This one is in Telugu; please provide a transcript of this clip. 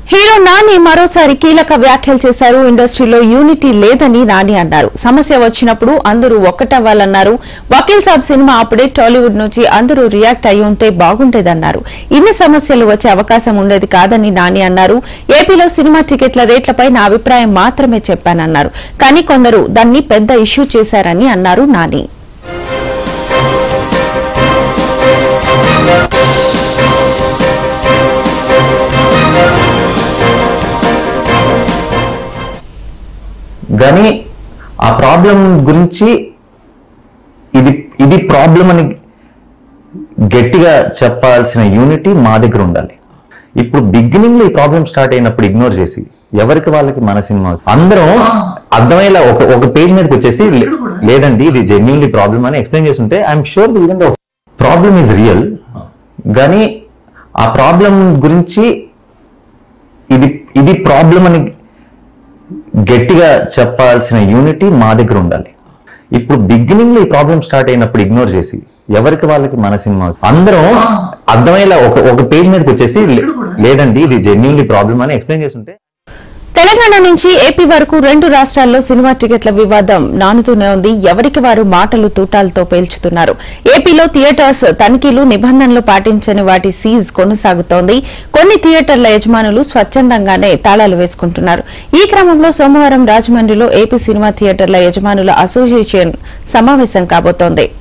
హీరో నాని మరోసారి కీలక వ్యాఖ్యలు చేశారు ఇండస్ట్రీలో యూనిటీ లేదని నాని అన్నారు సమస్య వచ్చినప్పుడు అందరూ ఒక్కటవ్వాలన్నారు వకీల్ సాబ్ సినిమా అప్పుడే టాలీవుడ్ నుంచి అందరూ రియాక్ట్ అయి ఉంటే బాగుండేదన్నారు ఇన్ని సమస్యలు వచ్చే అవకాశం ఉండేది కాదని నాని అన్నారు ఏపీలో సినిమా టికెట్ల రేట్లపై నా అభిప్రాయం మాత్రమే చెప్పానన్నారు కానీ కొందరు దాన్ని పెద్ద ఇష్యూ చేశారని అన్నారు నాని కానీ ఆ ప్రాబ్లం గురించి ఇది ఇది ప్రాబ్లం అని గట్టిగా చెప్పాల్సిన యూనిటీ మా దగ్గర ఉండాలి ఇప్పుడు బిగినింగ్ లో ఈ ప్రాబ్లం స్టార్ట్ అయినప్పుడు ఇగ్నోర్ చేసి ఎవరికి వాళ్ళకి మన సినిమా అందరం అర్థమయ్యేలా ఒక ఒక పేజ్ మీదకి వచ్చేసి "లే- లేదండి ఇది జెన్యున్లీ ప్రాబ్లం అని ఎక్స్ప్లెయిన్ చేస్తుంటే I'm sure even problem is real కానీ ఆ ప్రాబ్లం గురించి ఇది ఇది ప్రాబ్లం అని గట్టిగా చెప్పాల్సిన యూనిటీ మా దగ్గర ఉండాలి ఇప్పుడు బిగినింగ్ లో ఈ ప్రాబ్లం స్టార్ట్ అయినప్పుడు ఇగ్నోర్ చేసి ఎవరికి వాళ్ళకి మన సినిమా అందరం అర్థమయ్యేలా ఒక ఒక పేజ్ మీదకి వచ్చేసి "లే- లేదండి ఇది జెన్యున్లీ ప్రాబ్లం అని ఎక్స్ప్లెయిన్ చేస్తుంటే తెలంగాణ నుంచి ఏపీ వరకు రెండు రాష్ట్రాల్లో సినిమా టికెట్ల వివాదం నానుతూనే ఉంది ఎవరికి వారు మాటలు తూటాలతో పేల్చుతున్నారు ఏపీలో థియేటర్స్ తనిఖీలు నిబంధనలు పాటించని వాటి సీజ్ కొనసాగుతోంది కొన్ని థియేటర్ల యజమానులు స్వచ్ఛందంగానే తాళాలు వేసుకుంటున్నారు ఈ క్రమంలో సోమవారం రాజమండ్రిలో ఏపీ సినిమా థియేటర్ల యజమానుల అసోసియేషన్ సమావేశం కాబోతోంది